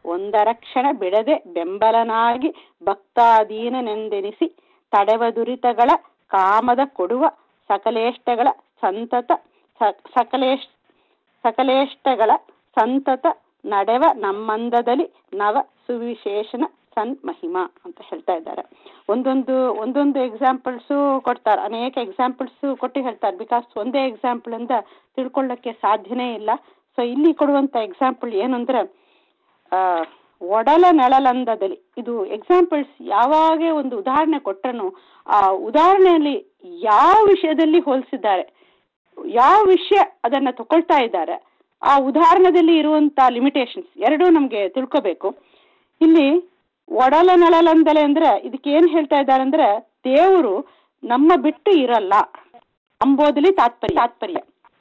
ಒಂದರಕ್ಷಣ ಬಿಡದೆ ಬೆಂಬಲನಾಗಿ ಭಕ್ತಾಧೀನನೆಂದೆನಿಸಿ ತಡೆವ ದುರಿತಗಳ ಕಾಮದ ಕೊಡುವ ಸಕಲೇಷ್ಟಗಳ ಸಂತತ ಸಕಲೇಶ್ ಸಕಲೇಷ್ಟಗಳ ಸಂತತ ನಡೆವ ನಮ್ಮಂದದಲ್ಲಿ ನವ ಸುವಿಶೇಷಣ ಸನ್ ಮಹಿಮಾ ಅಂತ ಹೇಳ್ತಾ ಇದ್ದಾರೆ ಒಂದೊಂದು ಒಂದೊಂದು ಎಕ್ಸಾಂಪಲ್ಸು ಕೊಡ್ತಾರೆ ಅನೇಕ ಎಕ್ಸಾಂಪಲ್ಸು ಕೊಟ್ಟು ಹೇಳ್ತಾರೆ ಬಿಕಾಸ್ ಒಂದೇ ಎಕ್ಸಾಂಪಲ್ ಅಂತ ತಿಳ್ಕೊಳ್ಳೋಕ್ಕೆ ಸಾಧ್ಯನೇ ಇಲ್ಲ ಸೊ ಇಲ್ಲಿ ಕೊಡುವಂಥ ಎಕ್ಸಾಂಪಲ್ ಏನಂದ್ರೆ ಒಡಲ ನೆಳಲಂದದಲ್ಲಿ ಇದು ಎಕ್ಸಾಂಪಲ್ಸ್ ಯಾವಾಗೇ ಒಂದು ಉದಾಹರಣೆ ಕೊಟ್ಟರು ಆ ಉದಾಹರಣೆಯಲ್ಲಿ ಯಾವ ವಿಷಯದಲ್ಲಿ ಹೋಲಿಸಿದ್ದಾರೆ ಯಾವ ವಿಷಯ ಅದನ್ನ ತಗೊಳ್ತಾ ಇದ್ದಾರೆ ಆ ಉದಾಹರಣೆಯಲ್ಲಿ ಇರುವಂತ ಲಿಮಿಟೇಷನ್ಸ್ ಎರಡೂ ನಮಗೆ ತಿಳ್ಕೋಬೇಕು ಇಲ್ಲಿ ಒಡಲ ನಳಲಂದಲೆ ಅಂದ್ರೆ ಇದಕ್ಕೆ ಏನ್ ಹೇಳ್ತಾ ಇದ್ದಾರೆ ಅಂದ್ರೆ ದೇವರು ನಮ್ಮ ಬಿಟ್ಟು ಇರಲ್ಲ ಅಂಬೋದಲ್ಲಿ ತಾತ್ಪರ್ಯ ತಾತ್ಪರ್ಯ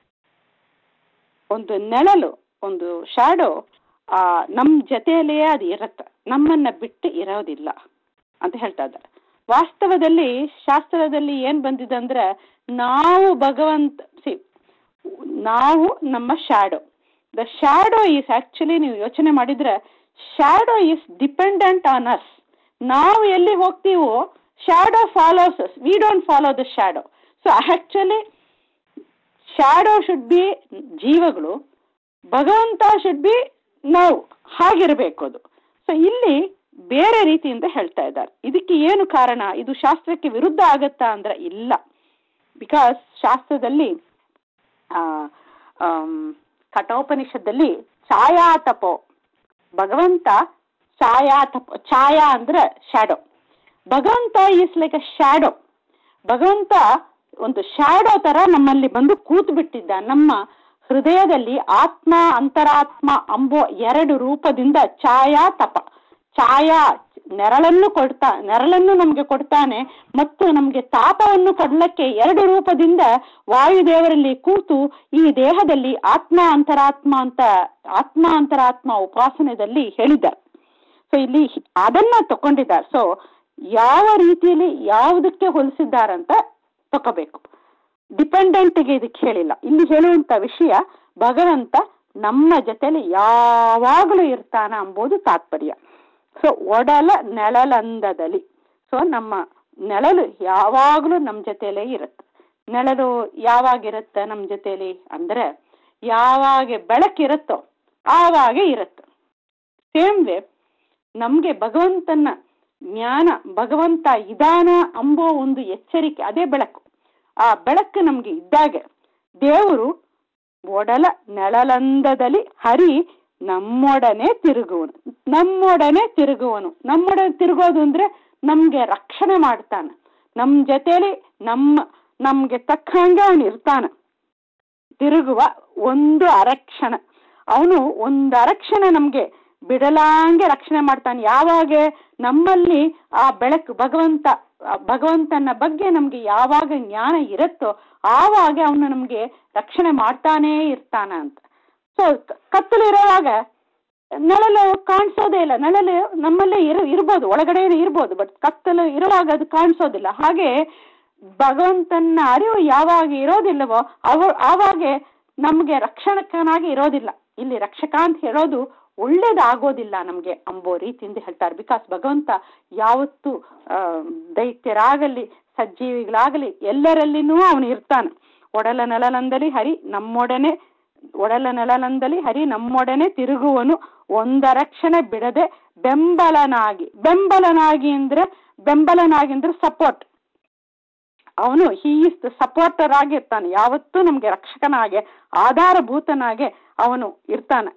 ಒಂದು ನೆಳಲು ಒಂದು ಶಾಡೋ ಆ ನಮ್ಮ ಜೊತೆಯಲ್ಲಿಯೇ ಅದು ಇರುತ್ತೆ ನಮ್ಮನ್ನ ಬಿಟ್ಟು ಇರೋದಿಲ್ಲ ಅಂತ ಹೇಳ್ತಾ ಇದ್ದಾರೆ ವಾಸ್ತವದಲ್ಲಿ ಶಾಸ್ತ್ರದಲ್ಲಿ ಏನ್ ಬಂದಿದೆ ಅಂದ್ರೆ ನಾವು ಭಗವಂತ ಸಿ ನಾವು ನಮ್ಮ shadow the shadow is actually ನೀವು ಯೋಚನೆ ಮಾಡಿದ್ರೆ shadow is dependent on us ನಾವು ಎಲ್ಲಿ ಹೋಗ್ತೀವೋ shadow follows us we don't follow the shadow so actually shadow should be ಜೀವಗಳು ಭಗವಂತ ಶುಡ್ ಬಿ ನಾವು ಹಾಗಿರಬೇಕು ಅದು ಸೊ ಇಲ್ಲಿ ಬೇರೆ ರೀತಿಯಿಂದ ಹೇಳ್ತಾ ಇದ್ದಾರೆ ಇದಕ್ಕೆ ಏನು ಕಾರಣ ಇದು ಶಾಸ್ತ್ರಕ್ಕೆ ವಿರುದ್ಧ ಆಗತ್ತಾ ಅಂದ್ರೆ ಇಲ್ಲ ಬಿಕಾಸ್ ಶಾಸ್ತ್ರದಲ್ಲಿ ಕಠೋಪನಿಷತ್ತಲ್ಲಿ ಛಾಯಾತಪೋ ಭಗವಂತ ಛಾಯಾತಪ ಛಾಯಾ ಅಂದ್ರೆ ಶ್ಯಾಡೋ ಭಗವಂತ ಈಸ್ ಲೈಕ್ ಅ ಶ್ಯಾಡೋ ಭಗವಂತ ಒಂದು ಶ್ಯಾಡೋ ತರ ನಮ್ಮಲ್ಲಿ ಬಂದು ಕೂತು ಬಿಟ್ಟಿದ್ದ ನಮ್ಮ ಹೃದಯದಲ್ಲಿ ಆತ್ಮ ಅಂತರಾತ್ಮ ಅಂಬೋ ಎರಡು ರೂಪದಿಂದ ಛಾಯಾ ತಪ ಛಾಯಾ ನೆರಳನ್ನು ಕೊಡ್ತಾ ನೆರಳನ್ನು ನಮಗೆ ಕೊಡ್ತಾನೆ ಮತ್ತು ನಮಗೆ ತಾಪವನ್ನು ಕೊಡ್ಲಕ್ಕೆ ಎರಡು ರೂಪದಿಂದ ವಾಯುದೇವರಲ್ಲಿ ಕೂತು ಈ ದೇಹದಲ್ಲಿ ಆತ್ಮ ಅಂತರಾತ್ಮ ಅಂತ ಆತ್ಮ ಅಂತರಾತ್ಮ ಉಪಾಸನೆಯಲ್ಲಿ ಹೇಳಿದ್ದಾರೆ ಸೊ ಇಲ್ಲಿ ಅದನ್ನ ತಕೊಂಡಿದ್ದಾರೆ ಸೊ ಯಾವ ರೀತಿಯಲ್ಲಿ ಯಾವುದಕ್ಕೆ ಹೋಲಿಸಿದ್ದಾರಂತ ತಗೋಬೇಕು ಡಿಪೆಂಡೆಂಟ್ಗೆ ಇದಕ್ಕೆ ಹೇಳಿಲ್ಲ ಇಲ್ಲಿ ಹೇಳುವಂತ ವಿಷಯ ಭಗವಂತ ನಮ್ಮ ಜೊತೆಲಿ ಯಾವಾಗಲೂ ಇರ್ತಾನ ಅಂಬೋದು ತಾತ್ಪರ್ಯ ಸೊ ಒಡಲ ನೆಳಲಂದದಲ್ಲಿ ಸೊ ನಮ್ಮ ನೆಳಲು ಯಾವಾಗಲೂ ನಮ್ಮ ಜೊತೆಲೇ ಇರುತ್ತೆ ನೆಳಲು ಯಾವಾಗಿರುತ್ತೆ ನಮ್ಮ ಜೊತೆಲಿ ಅಂದ್ರೆ ಯಾವಾಗ ಬೆಳಕಿರುತ್ತೋ ಆವಾಗ ಇರುತ್ತೆ ಸೇಮ್ ವೇ ನಮಗೆ ಭಗವಂತನ ಜ್ಞಾನ ಭಗವಂತ ಇದಾನ ಅಂಬೋ ಒಂದು ಎಚ್ಚರಿಕೆ ಅದೇ ಬೆಳಕು ಆ ಬೆಳಕು ನಮ್ಗೆ ಇದ್ದಾಗ ದೇವರು ಒಡಲ ನೆಳಲಂದದಲ್ಲಿ ಹರಿ ನಮ್ಮೊಡನೆ ತಿರುಗುವನು ನಮ್ಮೊಡನೆ ತಿರುಗುವನು ನಮ್ಮೊಡನೆ ತಿರುಗೋದು ಅಂದ್ರೆ ನಮ್ಗೆ ರಕ್ಷಣೆ ಮಾಡ್ತಾನೆ ನಮ್ ಜೊತೆಲಿ ನಮ್ಮ ನಮ್ಗೆ ತಕ್ಕಂಗೆ ಅವನು ಇರ್ತಾನೆ ತಿರುಗುವ ಒಂದು ಅರಕ್ಷಣ ಅವನು ಒಂದು ಅರಕ್ಷಣ ನಮ್ಗೆ ಬಿಡಲಾಂಗೆ ರಕ್ಷಣೆ ಮಾಡ್ತಾನೆ ಯಾವಾಗ ನಮ್ಮಲ್ಲಿ ಆ ಬೆಳಕು ಭಗವಂತ ಭಗವಂತನ ಬಗ್ಗೆ ನಮ್ಗೆ ಯಾವಾಗ ಜ್ಞಾನ ಇರುತ್ತೋ ಆವಾಗ ಅವನು ನಮ್ಗೆ ರಕ್ಷಣೆ ಮಾಡ್ತಾನೇ ಇರ್ತಾನ ಅಂತ ಸೊ ಕತ್ತಲು ಇರೋವಾಗ ನೆಳಲು ಕಾಣಿಸೋದೇ ಇಲ್ಲ ನೆಳಲು ನಮ್ಮಲ್ಲೇ ಇರ ಇರ್ಬೋದು ಒಳಗಡೆ ಇರ್ಬೋದು ಬಟ್ ಕತ್ತಲು ಇರುವಾಗ ಅದು ಕಾಣಿಸೋದಿಲ್ಲ ಹಾಗೆ ಭಗವಂತನ ಅರಿವು ಯಾವಾಗ ಇರೋದಿಲ್ಲವೋ ಅವ ಆವಾಗ ನಮ್ಗೆ ರಕ್ಷಣಕನಾಗಿ ಇರೋದಿಲ್ಲ ಇಲ್ಲಿ ರಕ್ಷಕ ಅಂತ ಹೇಳೋದು ಒಳ್ಳೇದಾಗೋದಿಲ್ಲ ನಮ್ಗೆ ಅಂಬೋ ರೀತಿಯಿಂದ ಹೇಳ್ತಾರೆ ಬಿಕಾಸ್ ಭಗವಂತ ಯಾವತ್ತು ದೈತ್ಯರಾಗಲಿ ಸಜ್ಜೀವಿಗಳಾಗಲಿ ಎಲ್ಲರಲ್ಲಿನೂ ಅವನು ಇರ್ತಾನೆ ಒಡಲ ನೆಲನಂದಲಿ ಹರಿ ನಮ್ಮೊಡನೆ ಒಡಲ ನೆಲನಂದಲಿ ಹರಿ ನಮ್ಮೊಡನೆ ತಿರುಗುವನು ಒಂದರಕ್ಷಣೆ ಬಿಡದೆ ಬೆಂಬಲನಾಗಿ ಬೆಂಬಲನಾಗಿ ಅಂದ್ರೆ ಬೆಂಬಲನಾಗಿ ಅಂದ್ರೆ ಸಪೋರ್ಟ್ ಅವನು ಹೀ ಇಸ್ ದ ಸಪೋರ್ಟರ್ ಆಗಿರ್ತಾನೆ ಯಾವತ್ತೂ ನಮ್ಗೆ ರಕ್ಷಕನಾಗೆ ಆಧಾರಭೂತನಾಗೆ ಅವನು ಇರ್ತಾನೆ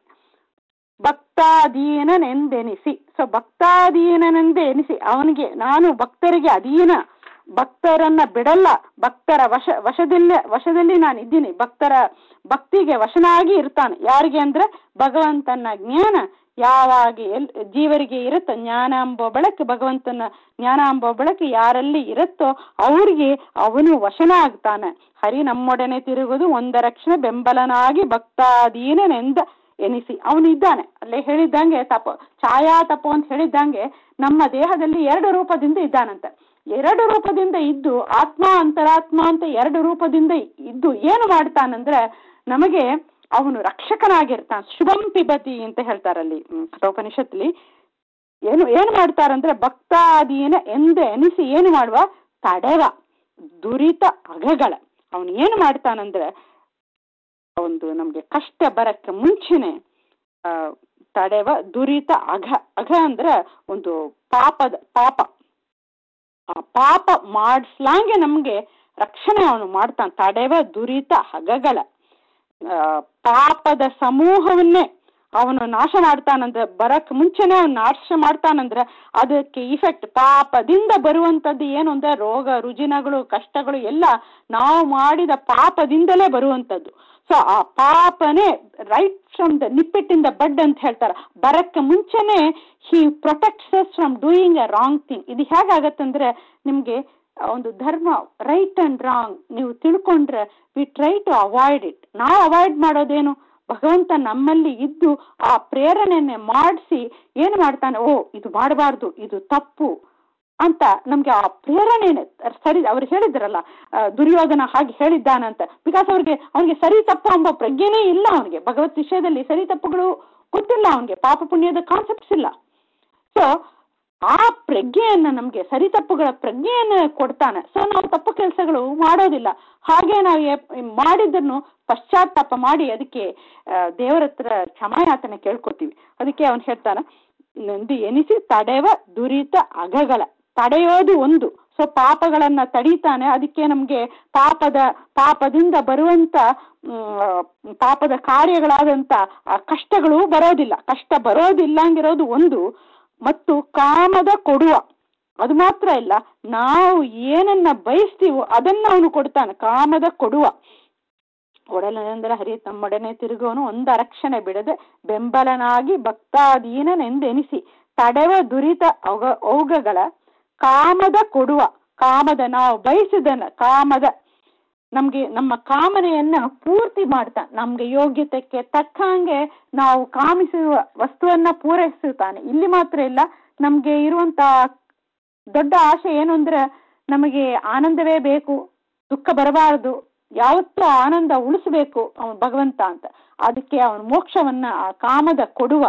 ಭಕ್ತಾಧೀನನೆಂದೆನಿಸಿ ಸೊ ಭಕ್ತಾಧೀನನೆಂದೆನಿಸಿ ಅವನಿಗೆ ನಾನು ಭಕ್ತರಿಗೆ ಅಧೀನ ಭಕ್ತರನ್ನ ಬಿಡಲ್ಲ ಭಕ್ತರ ವಶ ವಶದಲ್ಲಿ ವಶದಲ್ಲಿ ನಾನು ಇದ್ದೀನಿ ಭಕ್ತರ ಭಕ್ತಿಗೆ ವಶನಾಗಿ ಇರ್ತಾನೆ ಯಾರಿಗೆ ಅಂದ್ರೆ ಭಗವಂತನ ಜ್ಞಾನ ಯಾವಾಗ ಎಲ್ ಜೀವರಿಗೆ ಇರುತ್ತೋ ಜ್ಞಾನ ಎಂಬೋ ಬೆಳಕು ಭಗವಂತನ ಜ್ಞಾನ ಎಂಬೋ ಬೆಳಕು ಯಾರಲ್ಲಿ ಇರುತ್ತೋ ಅವ್ರಿಗೆ ಅವನು ವಶನ ಆಗ್ತಾನೆ ಹರಿ ನಮ್ಮೊಡನೆ ತಿರುಗುವುದು ಒಂದರಕ್ಷಣೆ ಬೆಂಬಲನಾಗಿ ಭಕ್ತಾಧೀನನೆಂದ ಎನಿಸಿ ಅವನು ಇದ್ದಾನೆ ಅಲ್ಲೇ ಹೇಳಿದ್ದಂಗೆ ತಪ ಛಾಯಾ ತಪು ಅಂತ ಹೇಳಿದ್ದಂಗೆ ನಮ್ಮ ದೇಹದಲ್ಲಿ ಎರಡು ರೂಪದಿಂದ ಇದ್ದಾನಂತೆ ಎರಡು ರೂಪದಿಂದ ಇದ್ದು ಆತ್ಮ ಅಂತರಾತ್ಮ ಅಂತ ಎರಡು ರೂಪದಿಂದ ಇದ್ದು ಏನು ಮಾಡ್ತಾನಂದ್ರೆ ನಮಗೆ ಅವನು ರಕ್ಷಕನಾಗಿರ್ತಾನೆ ಶುಭಂ ಪಿಬತಿ ಅಂತ ಹೇಳ್ತಾರಲ್ಲಿ ಹ್ಮ್, ಕಠೋಪನಿಷತ್ಲಿ ಏನು ಏನು ಮಾಡ್ತಾರಂದ್ರೆ ಭಕ್ತಾದೀನ ಎಂದು ಎನಿಸಿ ಏನು ಮಾಡುವ ತಡೆವ ದುರಿತ ಅಗಗಳ ಅವನು ಏನು ಮಾಡ್ತಾನಂದ್ರೆ ಒಂದು ನಮ್ಗೆ ಕಷ್ಟ ಬರಕ್ಕೆ ಮುಂಚೆನೆ ಆ, ತಡೆವ ದುರಿತ ಅಘ ಅಘ ಅಂದ್ರೆ ಒಂದು ಪಾಪದ ಪಾಪ ಆ ಪಾಪ ಮಾಡಿಸ್ಲಾಂಗೆ ನಮ್ಗೆ ರಕ್ಷಣೆ ಅವನು ಮಾಡ್ತಾನೆ ತಡೆವ ದುರಿತ ಹಗಗಳ ಆ, ಪಾಪದ ಸಮೂಹವನ್ನೇ ಅವನು ನಾಶ ಮಾಡ್ತಾನಂದ್ರೆ ಬರಕ್ ಮುಂಚೆನೆ ಅವನು ನಾಶ ಮಾಡ್ತಾನಂದ್ರೆ ಅದಕ್ಕೆ ಇಫೆಕ್ಟ್ ಪಾಪದಿಂದ ಬರುವಂತದ್ದು ಏನು ಅಂದ್ರೆ ರೋಗ ರುಜಿನಗಳು ಕಷ್ಟಗಳು ಎಲ್ಲ ನಾವು ಮಾಡಿದ ಪಾಪದಿಂದಲೇ ಬರುವಂತದ್ದು ಸೊ ಆ ಪಾಪನೇ ರೈಟ್ ಫ್ರಮ್ ದ ನಿಪ್ಪಿಟ್ಟಿಂದ ಬಡ್ ಅಂತ ಹೇಳ್ತಾರೆ ಬರಕ್ಕೆ ಮುಂಚೆನೆ he protects from doing a wrong thing ಇದು ಹೇಗಾಗತ್ತಂದ್ರೆ ನಿಮ್ಗೆ ಒಂದು ಧರ್ಮ ರೈಟ್ ಅಂಡ್ ರಾಂಗ್ ನೀವು ತಿಳ್ಕೊಂಡ್ರೆ we try to avoid it ನಾವು ಅವಾಯ್ಡ್ ಮಾಡೋದೇನು ಭಗವಂತ ನಮ್ಮಲ್ಲಿ ಇದ್ದು ಆ ಪ್ರೇರಣೆಯನ್ನೇ ಮಾಡಿಸಿ ಏನು ಮಾಡ್ತಾನೆ ಓ ಇದು ಮಾಡಬಾರ್ದು ಇದು ತಪ್ಪು ಅಂತ ನಮ್ಗೆ ಆ ಪ್ರೇರಣೆನೆ ಸರಿ ಅವ್ರು ಹೇಳಿದ್ರಲ್ಲ ಆ, ದುರ್ಯೋಧನ ಹಾಗೆ ಹೇಳಿದ್ದಾನಂತ ಬಿಕಾಸ್ ಅವ್ರಿಗೆ ಅವನಿಗೆ ಸರಿ ತಪ್ಪು ಎಂಬ ಪ್ರಜ್ಞೆನೇ ಇಲ್ಲ ಅವನಿಗೆ ಭಗವತ್ ವಿಷಯದಲ್ಲಿ ಸರಿ ತಪ್ಪುಗಳು ಗೊತ್ತಿಲ್ಲ ಅವನಿಗೆ ಪಾಪ ಪುಣ್ಯದ ಕಾನ್ಸೆಪ್ಟ್ಸ್ ಇಲ್ಲ ಸೊ ಆ ಪ್ರಜ್ಞೆಯನ್ನ ನಮ್ಗೆ ಸರಿ ತಪ್ಪುಗಳ ಪ್ರಜ್ಞೆಯನ್ನ ಕೊಡ್ತಾನೆ ಸೊ ನಾವು ತಪ್ಪು ಕೆಲಸಗಳು ಮಾಡೋದಿಲ್ಲ ಹಾಗೆ ನಾವು ಎಪ್- ಮಾಡಿದ್ದನ್ನು ಪಶ್ಚಾತ್ತಾಪ ಮಾಡಿ ಅದಕ್ಕೆ ಆ, ದೇವರ ಹತ್ರ ಕ್ಷಮಾಯಾತನೆ ಕೇಳ್ಕೊತೀವಿ ಅದಕ್ಕೆ ಅವನು ಹೇಳ್ತಾನೆ ನಂದು ಎನಿಸಿ ತಡೆವ ದುರಿತ ಅಗಗಳ ತಡೆಯೋದು ಒಂದು ಸೊ ಪಾಪಗಳನ್ನ ತಡೀತಾನೆ ಅದಕ್ಕೆ ನಮ್ಗೆ ಪಾಪದ ಪಾಪದಿಂದ ಬರುವಂತ ಮ್, ಪಾಪದ ಕಾರ್ಯಗಳಾದಂತ ಆ ಕಷ್ಟಗಳು ಬರೋದಿಲ್ಲ ಕಷ್ಟ ಬರೋದಿಲ್ಲ ಅಂಗಿರೋದು ಒಂದು ಮತ್ತು ಕಾಮದ ಕೊಡುವ ಅದು ಮಾತ್ರ ಇಲ್ಲ ನಾವು ಏನನ್ನ ಬಯಸ್ತೀವೋ ಅದನ್ನ ಅವನು ಕೊಡ್ತಾನೆ ಕಾಮದ ಕೊಡುವ ಒಡಲನೆಂದರೆ ಹರಿ ತಮ್ಮೊಡನೆ ತಿರುಗುವನು ಒಂದು ಅರಕ್ಷಣೆ ಬಿಡದೆ ಬೆಂಬಲನಾಗಿ ಭಕ್ತಾಧೀನನೆಂದೆನಿಸಿ ತಡೆವ ದುರಿತ ಔಗ ಔಗಗಳ ಕಾಮದ ಕೊಡುವ ಕಾಮದ ನಾವು ಬಯಸಿದನ ಕಾಮದ ನಮ್ಗೆ ನಮ್ಮ ಕಾಮನೆಯನ್ನ ಪೂರ್ತಿ ಮಾಡ್ತಾ ನಮ್ಗೆ ಯೋಗ್ಯತೆಗೆ ತಕ್ಕಂಗೆ ನಾವು ಕಾಮಿಸುವ ವಸ್ತುವನ್ನ ಪೂರೈಸುತ್ತಾನೆ ಇಲ್ಲಿ ಮಾತ್ರ ಇಲ್ಲ ನಮ್ಗೆ ಇರುವಂತ ದೊಡ್ಡ ಆಸೆ ಏನು ಅಂದ್ರೆ ನಮಗೆ ಆನಂದವೇ ಬೇಕು ದುಃಖ ಬರಬಾರದು ಯಾವತ್ತೂ ಆನಂದ ಉಳಿಸ್ಬೇಕು ಅವನು ಭಗವಂತ ಅಂತ ಅದಕ್ಕೆ ಅವನ ಮೋಕ್ಷವನ್ನ ಆ ಕಾಮದ ಕೊಡುವ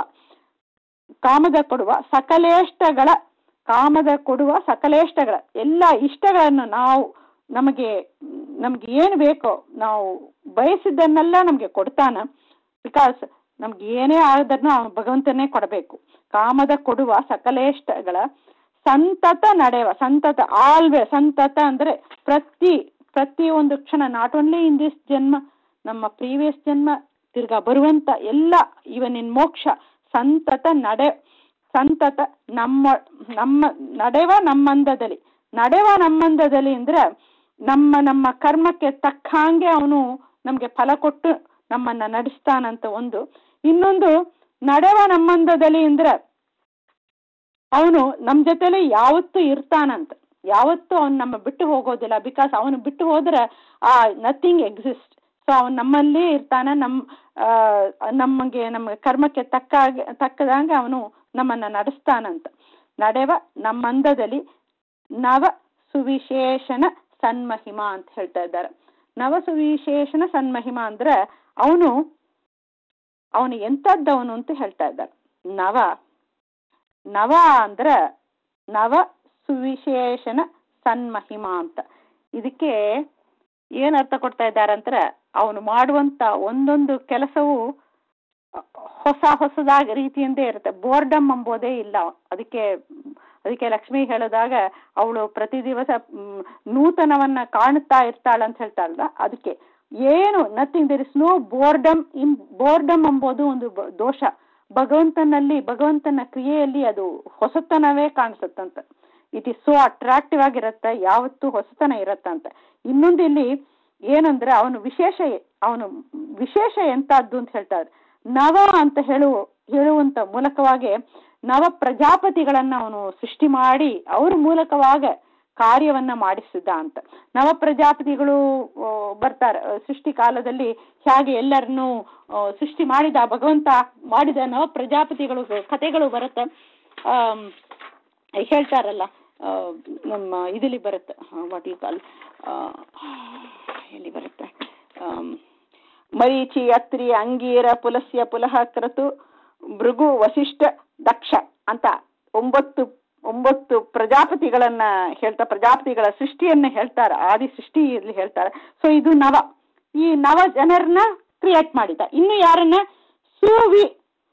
ಕಾಮದ ಕೊಡುವ ಸಕಲೇಷ್ಟಗಳ ಕಾಮದ ಕೊಡುವ ಸಕಲೇಷ್ಟಗಳ ಎಲ್ಲ ಇಷ್ಟಗಳನ್ನು ನಾವು ನಮಗೆ ನಮ್ಗೆ ಏನು ಬೇಕೋ ನಾವು ಬಯಸಿದ್ದನ್ನೆಲ್ಲ ನಮ್ಗೆ ಕೊಡ್ತಾನ ಬಿಕಾಸ್ ನಮ್ಗೆ ಏನೇ ಆಗದನ್ನು ಅವನು ಭಗವಂತನೇ ಕೊಡಬೇಕು ಕಾಮದ ಕೊಡುವ ಸಕಲೇಷ್ಟಗಳ ಸಂತತ ನಡೆವ ಸಂತತ ಆಲ್ವೇ ಸಂತತ ಅಂದ್ರೆ ಪ್ರತಿ ಪ್ರತಿ ಒಂದು ಕ್ಷಣ ನಾಟ್ ಓನ್ಲಿ ಇನ್ ದಿಸ್ ಜನ್ಮ ನಮ್ಮ ಪ್ರೀವಿಯಸ್ ಜನ್ಮ ತಿರ್ಗಾ ಬರುವಂತ ಎಲ್ಲ ಇವನ್ ಇನ್ ಮೋಕ್ಷ ಸಂತತ ನಡೆ ಸಂತತ ನಮ್ಮ ನಮ್ಮ ನಡೆವ ನಮ್ಮಂದದಲ್ಲಿ ನಡೆವ ನಮ್ಮಂದದಲ್ಲಿ ಅಂದ್ರೆ ನಮ್ಮ ನಮ್ಮ ಕರ್ಮಕ್ಕೆ ತಕ್ಕ ಹಾಗೆ ಅವನು ನಮ್ಗೆ ಫಲ ಕೊಟ್ಟು ನಮ್ಮನ್ನ ನಡೆಸ್ತಾನಂತ ಒಂದು ಇನ್ನೊಂದು ನಡೆವ ನಮ್ಮಂದದಲ್ಲಿ ಅಂದ್ರೆ ಅವನು ನಮ್ ಜೊತೆಲಿ ಯಾವತ್ತೂ ಇರ್ತಾನಂತ ಯಾವತ್ತೂ ಅವ್ನು ನಮ್ಮ ಬಿಟ್ಟು ಹೋಗೋದಿಲ್ಲ ಬಿಕಾಸ್ ಅವನು ಬಿಟ್ಟು ಹೋದ್ರೆ ಆ ನಥಿಂಗ್ ಎಕ್ಸಿಸ್ಟ್ ಸೊ ಅವನು ನಮ್ಮಲ್ಲಿ ಇರ್ತಾನೆ ನಮ್ ಆ, ನಮಗೆ ನಮ್ಮ ಕರ್ಮಕ್ಕೆ ತಕ್ಕ ಹಾಗೆ- ತಕ್ಕದಂಗೆ ಅವನು ನಮ್ಮನ್ನ ನಡೆಸ್ತಾನಂತ ನಡೆವ ನಮ್ಮಂದದಲ್ಲಿ ನವ ಸುವಿಶೇಷಣ ಸನ್ಮಹಿಮ ಅಂತ ಹೇಳ್ತಾ ಇದ್ದಾರೆ ನವ ಸುವಿಶೇಷಣ ಸನ್ಮಹಿಮ ಅಂದ್ರೆ ಅವನು ಅವನು ಎಂಥದ್ದವನು ಅಂತ ಹೇಳ್ತಾ ಇದ್ದಾರೆ ನವ ನವ ಅಂದ್ರ ನವ ಸುವಿಶೇಷಣ ಸನ್ಮಹಿಮ ಅಂತ ಇದಕ್ಕೆ ಏನ್ ಅರ್ಥ ಕೊಡ್ತಾ ಇದ್ದಾರೆ ಅಂದ್ರೆ ಅವನು ಮಾಡುವಂತ ಒಂದೊಂದು ಕೆಲಸವು ಹೊಸ ಹೊಸದಾಗಿ ರೀತಿಯಿಂದೇ ಇರುತ್ತೆ ಬೋರ್ಡಮ್ ಎಂಬುದೇ ಇಲ್ಲ ಅದಕ್ಕೆ ಅದಕ್ಕೆ ಲಕ್ಷ್ಮಿ ಹೇಳಿದಾಗ ಅವಳು ಪ್ರತಿ ದಿವಸ ಮ್, ನೂತನವನ್ನ ಕಾಣುತ್ತಾ ಇರ್ತಾಳ ಅಂತ ಹೇಳ್ತಾಳಲ್ಲ ಅದಕ್ಕೆ ಏನು nothing there is no boredom in boredom ಎಂಬುದು ಒಂದು ಬ- ದೋಷ ಭಗವಂತನಲ್ಲಿ ಭಗವಂತನ ಕ್ರಿಯೆಯಲ್ಲಿ ಅದು ಹೊಸತನವೇ ಕಾಣಿಸುತ್ತಂತೆ ಇಟ್ ಇಸ್ ಸೋ ಅಟ್ರಾಕ್ಟಿವ್ ಆಗಿರುತ್ತೆ ಯಾವತ್ತೂ ಹೊಸತನ ಇರತ್ತಂತೆ ಇನ್ನೊಂದು ಇಲ್ಲಿ ಏನಂದ್ರೆ ಅವನು ವಿಶೇಷ ಅವನು ವಿಶೇಷ ಎಂತದ್ದು ಅಂತ ಹೇಳ್ತಾರೆ ನವ ಅಂತ ಹೇಳುವ ಹೇಳುವಂತ ಮೂಲಕವಾಗಿ ನವ ಪ್ರಜಾಪತಿಗಳನ್ನ ಅವನು ಸೃಷ್ಟಿ ಮಾಡಿ ಅವ್ರ ಮೂಲಕವಾಗ ಕಾರ್ಯವನ್ನ ಮಾಡಿಸಿದ ಅಂತ ನವ ಪ್ರಜಾಪತಿಗಳು ಆ, ಬರ್ತಾರೆ ಆ, ಸೃಷ್ಟಿ ಕಾಲದಲ್ಲಿ ಹೇಗೆ ಎಲ್ಲರನ್ನೂ ಆ, ಸೃಷ್ಟಿ ಮಾಡಿದ ಭಗವಂತ ಮಾಡಿದ ನವ ಪ್ರಜಾಪತಿಗಳು ಕಥೆಗಳು ಬರುತ್ತೆ ಆಮ್, ಹೇಳ್ತಾರಲ್ಲ ಆ, ನಮ್ಮ ಇದರಲ್ಲಿ ಬರುತ್ತೆ ವಾಟ್ ಯು ಕಾಲ್ ಎಲ್ಲಿ ಬರುತ್ತೆ ಆಮ್, ಮರೀಚಿ ಅತ್ರಿ ಅಂಗೀರ ಪುಲಸ್ಯ ಪುಲಹ ಕ್ರತು ಭೃಗು ವಸಿಷ್ಠ ದಕ್ಷ ಅಂತ ಒಂಬತ್ತು ಒಂಬತ್ತು ಪ್ರಜಾಪತಿಗಳನ್ನ ಹೇಳ್ತಾ ಪ್ರಜಾಪತಿಗಳ ಸೃಷ್ಟಿಯನ್ನ ಹೇಳ್ತಾರ ಆದಿ ಸೃಷ್ಟಿ ಇಲ್ಲಿ ಹೇಳ್ತಾರೆ ಸೊ ಇದು ನವ ಈ ನವ ಜನರನ್ನ ಕ್ರಿಯೇಟ್ ಮಾಡಿದ ಇನ್ನು ಯಾರನ್ನ ಸುವಿ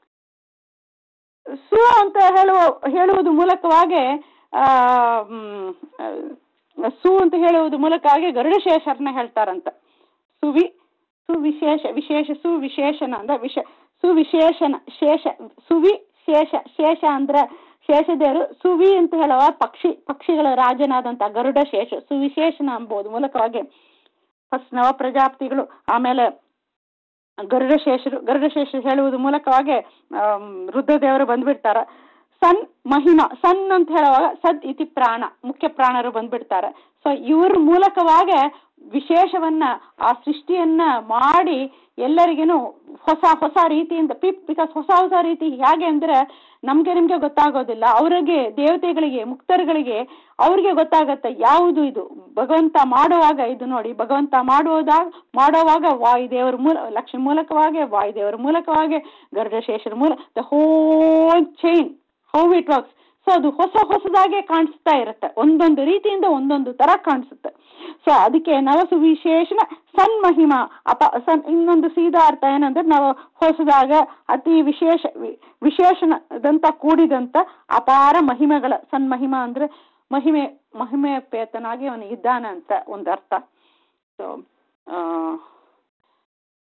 ಸು ಅಂತ ಹೇಳುವ ಹೇಳುವುದು ಮೂಲಕವಾಗಿ ಆ ಮ್, ಆ, ಸು ಅಂತ ಹೇಳುವುದು ಮೂಲಕವಾಗಿ ಗರುಡಶೇಷರನ್ನ ಹೇಳ್ತಾರಂತ ಸುವಿ ಸುವಿಶೇಷ ವಿಶೇಷ ಸುವಿಶೇಷಣ ಅಂದ್ರೆ ವಿಶ ಸುವಿಶೇಷಣ ಶೇಷ ಸುವಿ ಶೇಷ ಶೇಷ ಅಂದ್ರೆ ಶೇಷದೇವರು ಸುವಿ ಅಂತ ಹೇಳುವ ಪಕ್ಷಿ ಪಕ್ಷಿಗಳ ರಾಜನಾದಂತ ಗರುಡ ಶೇಷ ಸುವಿಶೇಷಣ ಎಂಬುದು ಮೂಲಕವಾಗಿ ಫಸ್ಟ್ ನವ ಪ್ರಜಾಪತಿಗಳು ಆಮೇಲೆ ಗರುಡಶೇಷರು ಗರುಡಶೇಷರು ಹೇಳುವುದು ಮೂಲಕವಾಗಿ ಆಮ್, ರುದ್ರದೇವರು ಬಂದ್ಬಿಡ್ತಾರ ಸನ್ ಮಹಿಮಾ ಸನ್ ಅಂತ ಹೇಳುವಾಗ ಸದ್ ಇತಿ ಪ್ರಾಣ ಮುಖ್ಯ ಪ್ರಾಣರು ಬಂದ್ಬಿಡ್ತಾರೆ ಸೊ ಇವ್ರ ಮೂಲಕವಾಗಿ ವಿಶೇಷವನ್ನ ಆ ಸೃಷ್ಟಿಯನ್ನ ಮಾಡಿ ಎಲ್ಲರಿಗೇನು ಹೊಸ ಹೊಸ ರೀತಿಯಿಂದ ಪಿಪ್ ಬಿಕಾಸ್ ಹೊಸ ಹೊಸ ರೀತಿ ಹೇಗೆ ಅಂದ್ರೆ ನಮ್ಗೆ ನಿಮ್ಗೆ ಗೊತ್ತಾಗೋದಿಲ್ಲ ಅವರಿಗೆ ದೇವತೆಗಳಿಗೆ ಮುಕ್ತರುಗಳಿಗೆ ಅವ್ರಿಗೆ ಗೊತ್ತಾಗತ್ತೆ ಯಾವುದು ಇದು ಭಗವಂತ ಮಾಡುವಾಗ ಇದು ನೋಡಿ ಭಗವಂತ ಮಾಡುವುದಾಗ ಮಾಡುವಾಗ ವಾಯುದೇವರ ಮೂಲ ಲಕ್ಷ್ಮಿ ಮೂಲಕವಾಗಿ ವಾಯುದೇವರ ಮೂಲಕವಾಗಿ ಗರುಡಶೇಷರ ಮೂಲ the whole chain how it works so ಅದು ಹೊಸ ಹೊಸದಾಗೆ ಕಾಣಿಸ್ತಾ ಇರುತ್ತೆ ಒಂದೊಂದು ರೀತಿಯಿಂದ ಒಂದೊಂದು ತರ ಕಾಣಿಸುತ್ತೆ ಸೊ ಅದಕ್ಕೆ ನವಸು ವಿಶೇಷಣ ಸನ್ಮಹಿಮ ಅಪ ಸನ್ ಇನ್ನೊಂದು ಸೀದಾ ಅರ್ಥ ಏನಂದ್ರೆ ನಾವು ಹೊಸದಾಗ ಅತಿ ವಿಶೇಷ ವಿ- ವಿಶೇಷಣದಂತ ಕೂಡಿದಂತ ಅಪಾರ ಮಹಿಮೆಗಳ ಸನ್ಮಹಿಮ ಅಂದ್ರೆ ಮಹಿಮೆ ಮಹಿಮೆ ಪೇತನಾಗಿ ಅವನು ಇದ್ದಾನೆ ಅಂತ ಒಂದು ಅರ್ಥ ಸೊ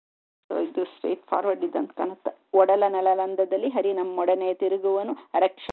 ಇದು ಸ್ಟ್ರೇಟ್ ಫಾರ್ವರ್ಡ್ ಇದ್ದಂತ ಕಾಣುತ್ತೆ ಒಡಲ ನಲಲಂದದಲ್ಲಿ ಹರಿ ನಮ್ಮೊಡನೆ ತಿರುಗುವನು ರಕ್ಷ